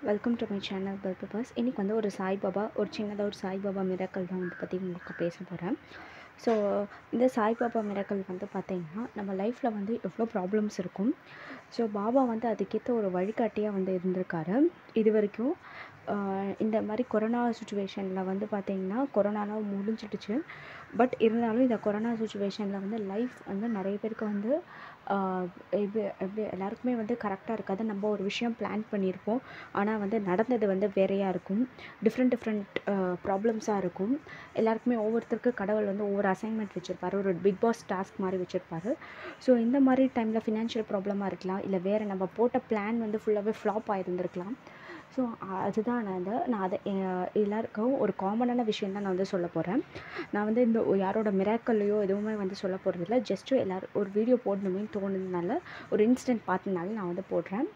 welcome to my channel purpose இன்றைக்கி வந்து ஒரு சாய்பாபா ஒரு சின்னதாக ஒரு சாய்பாபா மிராக்கல் தான் வந்து பற்றி உங்களுக்கு பேச போகிறேன் ஸோ இந்த சாய்பாபா மிராக்கல் வந்து பார்த்திங்கன்னா நம்ம லைஃப்பில் வந்து எவ்வளோ ப்ராப்ளம்ஸ் இருக்கும் ஸோ பாபா வந்து அதுக்கேற்ற ஒரு வழிகாட்டியாக வந்து இருந்திருக்காரு இது வரைக்கும் ஆஹ் இந்த மாதிரி கொரோனா சுச்சுவேஷனில் வந்து பார்த்திங்கன்னா கொரோனாலாம் முடிஞ்சிடுச்சு பட் இருந்தாலும் இந்த கொரோனா சுச்சுவேஷனில் வந்து லைஃப் வந்து நிறைய பேருக்கு வந்து ஆஹ் எப்படி எப்படி எல்லாருக்குமே வந்து கரெக்டாக இருக்காது நம்ம ஒரு விஷயம் பிளான் பண்ணியிருப்போம் ஆனால் வந்து நடந்தது வந்து வேறையாக இருக்கும் டிஃப்ரெண்ட் டிஃப்ரெண்ட் ப்ராப்ளம்ஸாக இருக்கும் எல்லாருக்குமே ஒவ்வொருத்தருக்கு கடவுள் வந்து ஒவ்வொரு அசைன்மெண்ட் வச்சுருப்பாரு ஒரு பிக் பாஸ் டாஸ்க் மாதிரி வச்சுருப்பாரு ஸோ இந்த மாதிரி டைமில் ஃபினான்ஷியல் ப்ராப்ளமாக இருக்கலாம் இல்லை வேறு நம்ம போட்ட பிளான் வந்து ஃபுல்லாகவே ஃப்ளாப் ஆகிருந்திருக்கலாம் ஸோ அதுதான் நான் வந்து நான் அதை அஹ் எல்லாருக்கும் ஒரு காமனான விஷயம் தான் நான் வந்து சொல்ல போகிறேன் நான் வந்து இந்த யாரோட மிராக்கல்லையோ எதுவுமே வந்து சொல்ல போகிறதில்ல ஜஸ்ட்டு எல்லோரும் ஒரு வீடியோ போடணுமே தோணுனதுனால ஒரு இன்சிடென்ட் பார்த்ததுனால நான் வந்து போடுறேன்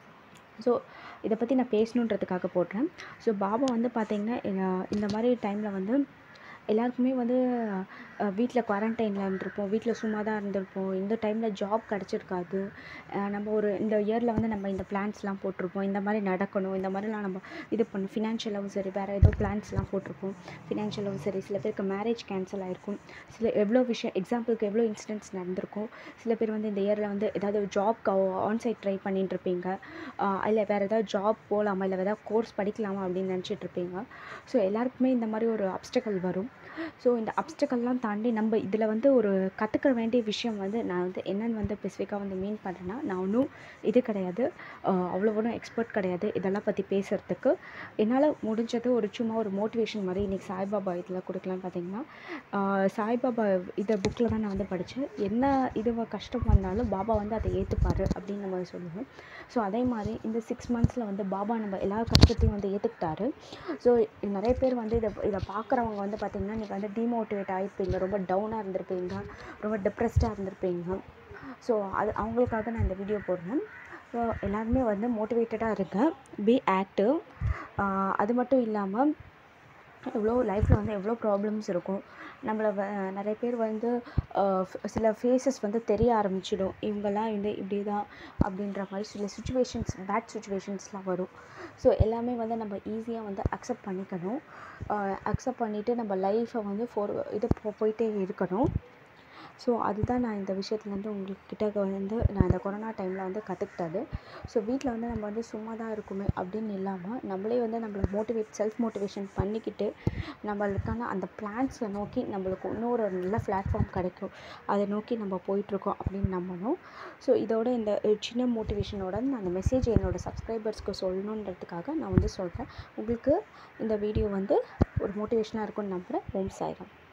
ஸோ இதை பற்றி நான் பேசணுன்றதுக்காக போடுறேன் ஸோ பாபா வந்து பார்த்திங்கன்னா அஹ் இந்த மாதிரி டைமில் வந்து எல்லாருக்குமே வந்து வீட்டில் குவாரண்டைனில் இருந்திருப்போம் வீட்டில் சும்மா தான் இருந்திருப்போம் இந்த டைமில் ஜாப் கிடச்சிருக்காது அஹ் நம்ம ஒரு இந்த இயரில் வந்து நம்ம இந்த பிளான்ஸ்லாம் போட்டிருப்போம் இந்த மாதிரி நடக்கணும் இந்த மாதிரிலாம் நம்ம இது பண்ணணும் ஃபினான்ஷியலாகவும் சரி வேறு ஏதோ பிளான்ஸ்லாம் போட்டிருப்போம் ஃபினான்ஷியலாகவும் சரி சில பேருக்கு மேரேஜ் கேன்சல் ஆகிருக்கும் சில எவ்வளோ விஷயம் எக்ஸாம்பிளுக்கு எவ்வளோ இன்சிடென்ட்ஸ் நடந்திருக்கும் சில பேர் வந்து இந்த இயரில் வந்து ஏதாவது ஒரு ஜாப்க்கு ஆன்சைட் ட்ரை பண்ணிட்டு இருப்பீங்க இல்லை வேறு ஏதாவது ஜாப் போகலாமா இல்லை ஏதாவது கோர்ஸ் படிக்கலாமா அப்படின்னு நினச்சிட்டு இருப்பீங்க ஸோ எல்லாருக்குமே இந்த மாதிரி ஒரு அப்டக்கல் வரும் ஸோ இந்த அப்டக்கல்லாம் தாண்டி நம்ம இதில் வந்து ஒரு கற்றுக்க வேண்டிய விஷயம் வந்து நான் வந்து என்னென்னு வந்து ஸ்பெசிஃபிக்காக வந்து மீன் பண்ணுறேன்னா நான் ஒன்றும் இது கிடையாது ஆஹ் அவ்வளோ ஒன்றும் எக்ஸ்பர்ட் கிடையாது இதெல்லாம் பற்றி பேசுகிறதுக்கு என்னால் முடிஞ்சது ஒரு சும்மா ஒரு மோட்டிவேஷன் மாதிரி இன்றைக்கி சாய்பாபா இதில் கொடுக்கலான்னு பார்த்தீங்கன்னா ஆஹ் சாய்பாபா இதை புக்கில் தான் நான் வந்து படித்தேன் என்ன இது கஷ்டம் வந்தாலும் பாபா வந்து அதை ஏற்றுப்பாரு அப்படின்னு நம்ம சொல்லுவோம் ஸோ அதே மாதிரி இந்த சிக்ஸ் மந்த்ஸில் வந்து பாபா நம்ம எல்லா கஷ்டத்தையும் வந்து ஏற்றுக்கிட்டாரு ஸோ நிறைய பேர் வந்து இதை இதை பார்க்குறவங்க வந்து பார்த்திங்கன்னா நீங்கள் வந்து டிமோட்டிவேட் ஆகிருப்பீங்க ரொம்ப டவுனாக இருந்திருப்பீங்க ரொம்ப டிப்ரெஸ்டாக இருந்திருப்பீங்க ஸோ அது அவங்களுக்காக நான் இந்த வீடியோ போடுறேன் ஸோ எல்லாருமே வந்து மோட்டிவேட்டடாக இருங்க பி ஆக்டிவ் அது மட்டும் இல்லாமல் எவ்வளோ லைஃப்பில் வந்து எவ்வளோ ப்ராப்ளம்ஸ் இருக்கும் நம்மளை வ நிறைய பேர் வந்து ஆஹ் சில ஃபேஸஸ் வந்து தெரிய ஆரம்பிச்சிடும் இவங்கெல்லாம் வந்து இப்படி தான் அப்படின்ற மாதிரி சில சுச்சுவேஷன்ஸ் பேட் சுச்சுவேஷன்ஸ்லாம் வரும் ஸோ எல்லாமே வந்து நம்ம ஈஸியாக வந்து அக்செப்ட் பண்ணிக்கணும் அக்செப்ட் பண்ணிவிட்டு நம்ம லைஃப்பை வந்து ஃபோர் இது போ போயிட்டே இருக்கணும் ஸோ அதுதான் நான் இந்த விஷயத்துலேருந்து உங்கள்கிட்ட வந்து நான் இந்த கொரோனா டைமில் வந்து கற்றுக்கிட்டது ஸோ வீட்டில் வந்து நம்ம வந்து சும்மா தான் இருக்குமே அப்படின்னு இல்லாமல் நம்மளே வந்து நம்மளை மோட்டிவேட் செல்ஃப் மோட்டிவேஷன் பண்ணிக்கிட்டு நம்மளுக்கான அந்த பிளான்ஸை நோக்கி நம்மளுக்கு இன்னொரு நல்ல பிளாட்ஃபார்ம் கிடைக்கும் அதை நோக்கி நம்ம போயிட்டுருக்கோம் அப்படின்னு நம்பணும் ஸோ இதோட இந்த சின்ன மோட்டிவேஷனோட நான் அந்த மெசேஜ் என்னோடய சப்ஸ்கிரைபர்ஸ்க்கு சொல்லணுன்றதுக்காக நான் வந்து சொல்கிறேன் உங்களுக்கு இந்த வீடியோ வந்து ஒரு மோட்டிவேஷனாக இருக்கும்னு நம்புகிறேன் ஓம் சாய்ராம்